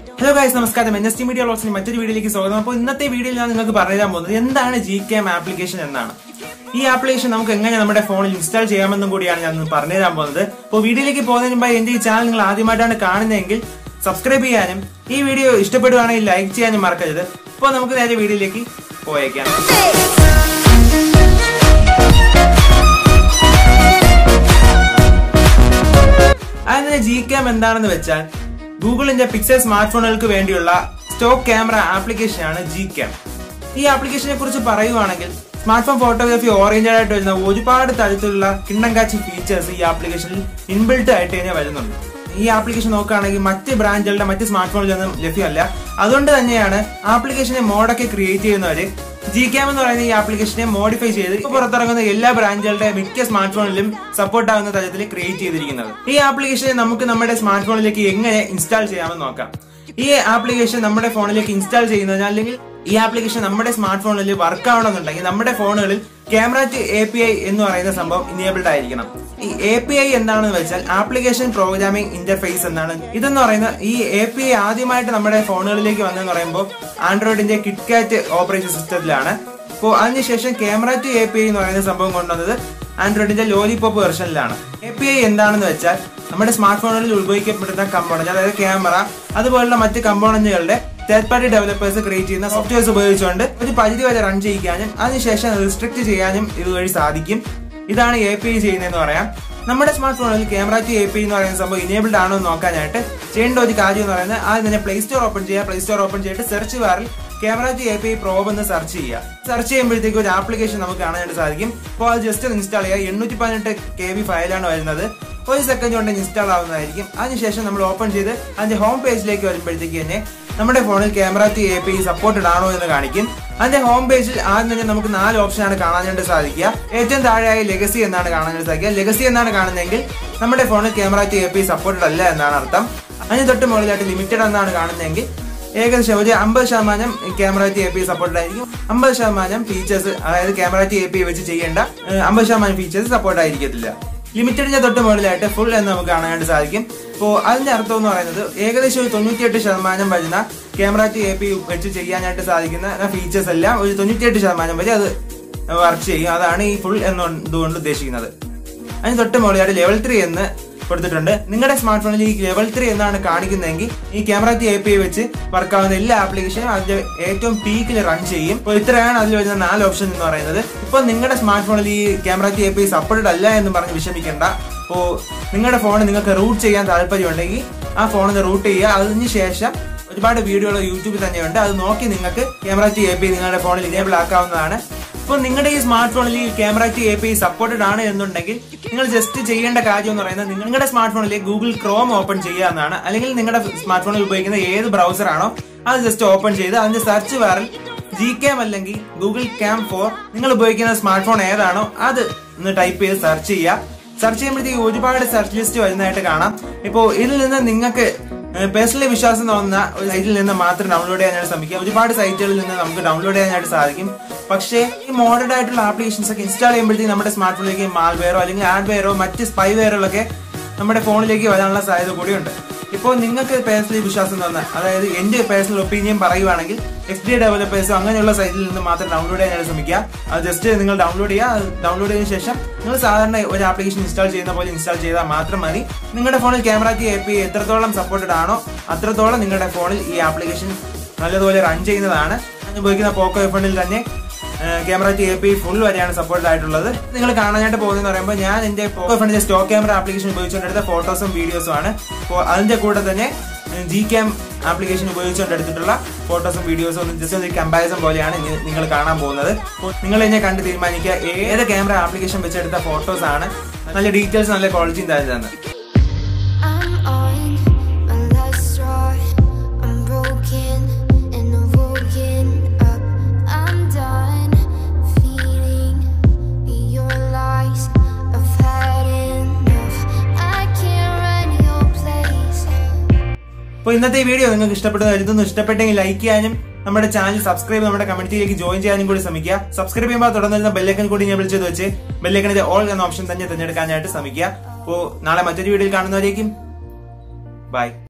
Hello guys നമസ്കാരം N S T media വ്ളോഗ്സിന്റെ മറ്റൊരു വീഡിയോയിലേക്ക് സ്വാഗതം അപ്പോൾ ഇന്നത്തെ വീഡിയോയിൽ ഞാൻ നിങ്ങൾക്ക് പറയാൻ പോകുന്നത് എന്താണ് ജി ക്യാം ആപ്ലിക്കേഷൻ എന്നാണ് ഈ ആപ്ലിക്കേഷൻ നമുക്ക് എങ്ങനെ നമ്മുടെ ഫോണിൽ ഇൻസ്റ്റാൾ ചെയ്യാമെന്നും കൂടിയാണ് ഞാൻ ഇന്ന് പറഞ്ഞുതരാൻ പോകുന്നത് അപ്പോൾ വീഡിയോയിലേക്ക് പോകുന്നതിന് മുമ്പായി എന്റെ ഈ ചാനൽ നിങ്ങൾ ആദ്യമായിട്ടാണ് കാണുന്നതെങ്കിൽ സബ്സ്ക്രൈബ് ചെയ്യാനും ഈ വീഡിയോ ഇഷ്ടപ്പെടുവാണെങ്കിൽ ലൈക്ക് ചെയ്യാനും മറക്കരുത് അപ്പോൾ നമുക്ക് നേരെ വീഡിയോയിലേക്ക് പോയേക്കാം അതിന് ജി ക്യാം എന്താണെന്ന് വെച്ചാൽ ഗൂഗിളിന്റെ പിക്സൽ സ്മാർട്ട് ഫോണുകൾക്ക് വേണ്ടിയുള്ള സ്റ്റോക്ക് ക്യാമറ ആപ്ലിക്കേഷനാണ് ജി ക്യാം ഈ ആപ്ലിക്കേഷനെ കുറിച്ച് പറയുവാണെങ്കിൽ സ്മാർട്ട് ഫോൺ ഫോട്ടോഗ്രാഫി ഓറിയന്റഡ് ആയിട്ട് വരുന്ന ഒരുപാട് തരത്തിലുള്ള കിണ്ണം കാച്ചി ഫീച്ചേഴ്സ് ഈ ആപ്ലിക്കേഷനിൽ ഇൻബിൽട്ട് ആയിട്ട് തന്നെ വരുന്നുണ്ട് ഈ ആപ്ലിക്കേഷൻ നോക്കുകയാണെങ്കിൽ മറ്റ് ബ്രാൻഡുകളുടെ മറ്റ് സ്മാർട്ട് ഫോണിലൊന്നും ലഭ്യമല്ല അതുകൊണ്ട് തന്നെയാണ് ആപ്ലിക്കേഷനെ മോഡൊക്കെ ക്രിയേറ്റ് ചെയ്യുന്നവര് ജി ക്യാം എന്ന് പറയുന്ന ഈ ആപ്ലിക്കേഷനെ മോഡിഫൈ ചെയ്ത് ഇപ്പൊ പുറത്തിറങ്ങുന്ന എല്ലാ ബ്രാൻഡുകളുടെ മിക്ക സ്മാർട്ട് ഫോണിലും സപ്പോർട്ട് ആകുന്ന തരത്തിൽ ക്രിയേറ്റ് ചെയ്തിരിക്കുന്നത് ഈ ആപ്ലിക്കേഷനെ നമുക്ക് നമ്മുടെ സ്മാർട്ട് ഫോണിലേക്ക് എങ്ങനെ ഇൻസ്റ്റാൾ ചെയ്യാമെന്ന് നോക്കാം ഈ ആപ്ലിക്കേഷൻ നമ്മുടെ ഫോണിലേക്ക് ഇൻസ്റ്റാൾ ചെയ്യുന്നതിന് അല്ലെങ്കിൽ ഈ ആപ്ലിക്കേഷൻ നമ്മുടെ സ്മാർട്ട് ഫോണിൽ വർക്ക് ആവണമെന്നുണ്ടെങ്കിൽ നമ്മുടെ ഫോണുകളിൽ camera two A P I എന്ന് പറയുന്ന സംഭവം ഇനേബിൾഡ് ആയിരിക്കണം ഈ എ പി ഐ എന്താണെന്ന് വെച്ചാൽ ആപ്ലിക്കേഷൻ പ്രോഗ്രാമിംഗ് ഇന്റർഫേസ് എന്നാണ് ഇതെന്ന് പറയുന്ന ഈ എ പി ഐ ആദ്യമായിട്ട് നമ്മുടെ ഫോണുകളിലേക്ക് വന്നെന്ന് പറയുമ്പോൾ ആൻഡ്രോയിഡിന്റെ കിറ്റ്കാറ്റ് ഓപ്പറേറ്റിംഗ് സിസ്റ്റത്തിലാണ് അപ്പോൾ അതിനുശേഷം camera two A P I എന്ന് പറയുന്ന സംഭവം കൊണ്ടുവന്നത് ആൻഡ്രോയിഡിന്റെ ലോലിപോപ്പ് വെർഷനിലാണ് എ പി ഐ എന്താണെന്ന് വെച്ചാൽ നമ്മുടെ സ്മാർട്ട് ഫോണുകളിൽ ഉപയോഗിക്കപ്പെടുന്ന കമ്പോണന്റ് അതായത് ക്യാമറ അതുപോലുള്ള മറ്റ് കമ്പോണന്റുകളുടെ തേർഡ് പാർട്ടി ഡെവലപ്പേഴ്സ് ക്രിയേറ്റ് ചെയ്യുന്ന സോഫ്റ്റ്വെയർസ് ഉപയോഗിച്ചുകൊണ്ട് ഒരു പരിധി വരെ റൺ ചെയ്യിക്കാനും അതിനുശേഷം റെസ്ട്രിക്ട് ചെയ്യാനും ഇതുവഴി സാധിക്കും ഇതാണ് എ പി ഐ ചെയ്യുന്നതെന്ന് പറയാം നമ്മുടെ സ്മാർട്ട് ഫോണിൽ ക്യാമറ ടു എ പി എന്ന് പറയുന്ന സംഭവം ഇനേബിൾഡ് ആണോ എന്ന് നോക്കാനായിട്ട് ചെയ്യേണ്ട ഒരു കാര്യം എന്ന് പറയുന്നത് ആദ്യം തന്നെ പ്ലേ സ്റ്റോർ ഓപ്പൺ ചെയ്യുക പ്ലേ സ്റ്റോർ ഓപ്പൺ ചെയ്തിട്ട് സെർച്ച് ബാറിൽ camera two A P I probe എന്ന് സെർച്ച് ചെയ്യുക സെർച്ച് ചെയ്യുമ്പോഴത്തേക്ക് ഒരു ആപ്ലിക്കേഷൻ നമുക്ക് കാണാനായിട്ട് സാധിക്കും അപ്പോൾ അത് ജസ്റ്റ് ഒന്ന് ഇൻസ്റ്റാൾ ചെയ്യുക എണ്ണൂറ്റി പതിനെട്ട് കെ ബി ഫയലാണ് വരുന്നത് ഒരു സെക്കൻഡ് കൊണ്ട് ഇൻസ്റ്റാൾ ആവുന്നതായിരിക്കും അതിനുശേഷം നമ്മൾ ഓപ്പൺ ചെയ്ത് അതിന്റെ ഹോം പേജിലേക്ക് വരുമ്പോഴത്തേക്ക് തന്നെ നമ്മുടെ ഫോണിൽ camera two A P supported ആണോ എന്ന് കാണിക്കും അതിന്റെ ഹോം പേജിൽ ആദ്യം തന്നെ നമുക്ക് നാല് ഓപ്ഷനാണ് കാണാനായിട്ട് സാധിക്കുക ഏറ്റവും താഴെയായി ലെഗസി എന്നാണ് കാണാനായിട്ട് സാധിക്കുക ലെഗസി എന്നാണ് കാണുന്നതെങ്കിൽ നമ്മുടെ ഫോണിൽ camera two A P supported അല്ല എന്നാണ് അർത്ഥം അതിന് തൊട്ട് മുകളിലായിട്ട് ലിമിറ്റഡ് എന്നാണ് കാണുന്നതെങ്കിൽ ഏകദേശം ഒരു അമ്പത് ശതമാനം camera T A P support ആയിരിക്കും അമ്പത് ശതമാനം ഫീച്ചേഴ്സ് അതായത് ക്യാമറ ടി എ പി വെച്ച് ചെയ്യേണ്ട അമ്പത് ശതമാനം ഫീച്ചേഴ്സ് സപ്പോർട്ട് ആയിരിക്കത്തില്ല ലിമിറ്റഡിന്റെ തൊട്ട് മുകളിലായിട്ട് ഫുൾ എന്ന് നമുക്ക് കാണാനായിട്ട് സാധിക്കും അപ്പോൾ അതിന്റെ അർത്ഥം എന്ന് പറയുന്നത് ഏകദേശം ഒരു തൊണ്ണൂറ്റിയെട്ട് ശതമാനം വരുന്ന ക്യാമറ ടി എ പി വെച്ച് ചെയ്യാനായിട്ട് സാധിക്കുന്ന ഫീച്ചേഴ്സ് എല്ലാം ഒരു തൊണ്ണൂറ്റിയെട്ട് ശതമാനം വരെ അത് വർക്ക് ചെയ്യും അതാണ് ഈ ഫുൾ എന്നുകൊണ്ട് ഉദ്ദേശിക്കുന്നത് അതിന് തൊട്ട് മുകളിലായിട്ട് ലെവൽ ത്രീ എന്ന് കൊടുത്തിട്ടുണ്ട് നിങ്ങളുടെ സ്മാർട്ട് ഫോണിൽ ഈ ലെവൽ ത്രീ എന്നാണ് കാണിക്കുന്നതെങ്കിൽ ഈ ക്യാമറ ടി എ പി വെച്ച് വർക്കാവുന്ന എല്ലാ ആപ്ലിക്കേഷനും അതിന്റെ ഏറ്റവും പീക്കിൽ റൺ ചെയ്യും അപ്പോൾ ഇത്രയാണ് അതിൽ വരുന്ന നാല് ഓപ്ഷൻ എന്ന് പറയുന്നത് ഇപ്പോൾ നിങ്ങളുടെ സ്മാർട്ട് ഫോണിൽ ഈ camera T A P supported അല്ല എന്ന് പറഞ്ഞ് വിഷമിക്കേണ്ട അപ്പോൾ നിങ്ങളുടെ ഫോൺ നിങ്ങൾക്ക് റൂട്ട് ചെയ്യാൻ താല്പര്യമുണ്ടെങ്കിൽ ആ ഫോണിൽ റൂട്ട് ചെയ്യുക അതിന് ശേഷം ഒരുപാട് വീഡിയോകൾ യൂട്യൂബിൽ തന്നെയുണ്ട് അത് നോക്കി നിങ്ങൾക്ക് ക്യാമറ ടി എ പി നിങ്ങളുടെ ഫോണിൽ ഇനേബിൾ ആക്കാവുന്നതാണ് ഇപ്പോൾ നിങ്ങളുടെ ഈ സ്മാർട്ട് ഫോണിൽ ഈ camera T A P supported ആണ് എന്നുണ്ടെങ്കിൽ നിങ്ങൾ ജസ്റ്റ് ചെയ്യേണ്ട കാര്യം എന്ന് പറയുന്നത് നിങ്ങളുടെ സ്മാർട്ട് ഫോണിൽ ഗൂഗിൾ ക്രോം ഓപ്പൺ ചെയ്യുക എന്നാണ് അല്ലെങ്കിൽ നിങ്ങളുടെ സ്മാർട്ട് ഫോണിൽ ഉപയോഗിക്കുന്ന ഏത് ബ്രൗസർ ആണോ അത് ജസ്റ്റ് ഓപ്പൺ ചെയ്ത് അതിന്റെ സെർച്ച് ബാറിൽ ജി ക്യാം അല്ലെങ്കിൽ ഗൂഗിൾ ക്യാം ഫോർ നിങ്ങൾ ഉപയോഗിക്കുന്ന സ്മാർട്ട് ഫോൺ ഏതാണോ അത് ഒന്ന് ടൈപ്പ് ചെയ്ത് സെർച്ച് ചെയ്യുക സെർച്ച് ചെയ്യുമ്പോഴത്തേക്ക് ഒരുപാട് സെർച്ച് ലിസ്റ്റ് വരുന്നതായിട്ട് കാണാം ഇപ്പോൾ ഇതിൽ നിന്ന് നിങ്ങൾക്ക് പേഴ്സണലി വിശ്വാസം തോന്നുന്ന ഒരു സൈറ്റിൽ നിന്ന് മാത്രം ഡൗൺലോഡ് ചെയ്യാനായിട്ട് ശ്രമിക്കുക ഒരുപാട് സൈറ്റുകളിൽ നിന്ന് നമുക്ക് ഡൗൺലോഡ് ചെയ്യാനായിട്ട് സാധിക്കും പക്ഷേ ഈ മോഡേൺ ആയിട്ടുള്ള ആപ്ലിക്കേഷൻസ് ഒക്കെ ഇൻസ്റ്റാൾ ചെയ്യുമ്പോഴത്തേക്ക് നമ്മുടെ സ്മാർട്ട് ഫോണിലേക്ക് മാൽവെയറോ അല്ലെങ്കിൽ ആഡ്വെയറോ മറ്റ് സ്പൈവെയറുകളൊക്കെ നമ്മുടെ ഫോണിലേക്ക് വരാനുള്ള സാധ്യത കൂടിയുണ്ട് ഇപ്പോൾ നിങ്ങൾക്ക് പേഴ്സണലി വിശ്വാസം തോന്നുന്ന അതായത് എന്റെ പേഴ്സണൽ ഒപ്പീനിയൻ പറയുവാണെങ്കിൽ എഫ് ഡി ഡെവലപ്പേഴ്സോ അങ്ങനെയുള്ള സൈറ്റിൽ നിന്ന് മാത്രം ഡൗൺലോഡ് ചെയ്യാനായിട്ട് ശ്രമിക്കുക അത് ജസ്റ്റ് നിങ്ങൾ ഡൗൺലോഡ് ചെയ്യുക ഡൗൺലോഡ് ചെയ്തതിനു ശേഷം നിങ്ങൾ സാധാരണ ഒരു ആപ്ലിക്കേഷൻ ഇൻസ്റ്റാൾ ചെയ്യുന്ന പോലെ ഇൻസ്റ്റാൾ ചെയ്താൽ മാത്രം മതി നിങ്ങളുടെ ഫോണിൽ ക്യാമറ ടി എ പി എത്രത്തോളം സപ്പോർട്ടഡ് ആണോ അത്രത്തോളം നിങ്ങളുടെ ഫോണിൽ ഈ ആപ്ലിക്കേഷൻ നല്ലതുപോലെ റൺ ചെയ്യുന്നതാണ് ഞാൻ ഉപയോഗിക്കുന്ന പോക്കോ എഫണിൽ തന്നെ camera T A P full വരെയാണ് സപ്പോർട്ട് ആയിട്ടുള്ളത് നിങ്ങൾ കാണാനായിട്ട് പോകുന്നതെന്ന് പറയുമ്പോൾ ഞാൻ എന്റെ പോക്കോ ഫോണിന്റെ സ്റ്റോക്ക് ക്യാമറ ആപ്ലിക്കേഷൻ ഉപയോഗിച്ചുകൊണ്ടെടുത്ത ഫോട്ടോസും വീഡിയോസും ആണ് അപ്പോൾ അതിന്റെ കൂടെ തന്നെ ജി ക്യാം ആപ്ലിക്കേഷൻ ഉപയോഗിച്ചുകൊണ്ട് എടുത്തിട്ടുള്ള ഫോട്ടോസും വീഡിയോസും ഒന്ന് ജസ്റ്റ് ഒരു കമ്പാരിസൺ പോലെയാണ് ഇനി നിങ്ങൾ കാണാൻ പോകുന്നത് അപ്പോൾ നിങ്ങൾ എന്നെ കണ്ട് തീരുമാനിക്കുക ഏത് ക്യാമറ ആപ്ലിക്കേഷൻ വെച്ചെടുത്ത ഫോട്ടോസ് ആണ് നല്ല ഡീറ്റെയിൽസ് നല്ല ക്വാളിറ്റിയും തരുന്നത് I'm on my last straw. I'm broken and I'm woken up. I'm done feeling your lies. I've had enough. I can't run your place. അപ്പോൾ ഇന്നത്തെ ഈ വീഡിയോ നിങ്ങൾക്ക് ഇഷ്ടപ്പെട്ടത് കരുതുന്നു ഇഷ്ടപ്പെട്ടെങ്കിൽ ലൈക്ക് ചെയ്യാനും നമ്മുടെ ചാനൽ സബ്സ്ക്രൈബ് നമ്മുടെ കമ്മ്യൂണിറ്റിയിലേക്ക് ജോയിൻ ചെയ്യാനും കൂടി ശ്രമിക്കുക സബ്സ്ക്രൈബ് ചെയ്യുമ്പോൾ തുടർന്ന് ബെല്ലൈക്കൻ കൂടി ഞാൻ വിളിച്ചത് വെച്ച് ബെല്ലൈക്കണിന്റെ ഓൾ എന്ന ഓപ്ഷൻ തന്നെ തിരഞ്ഞെടുക്കാനായിട്ട് ശ്രമിക്കുക അപ്പോൾ നാളെ മറ്റൊരു വീഡിയോയിൽ കാണുന്നവരേക്കും ബൈ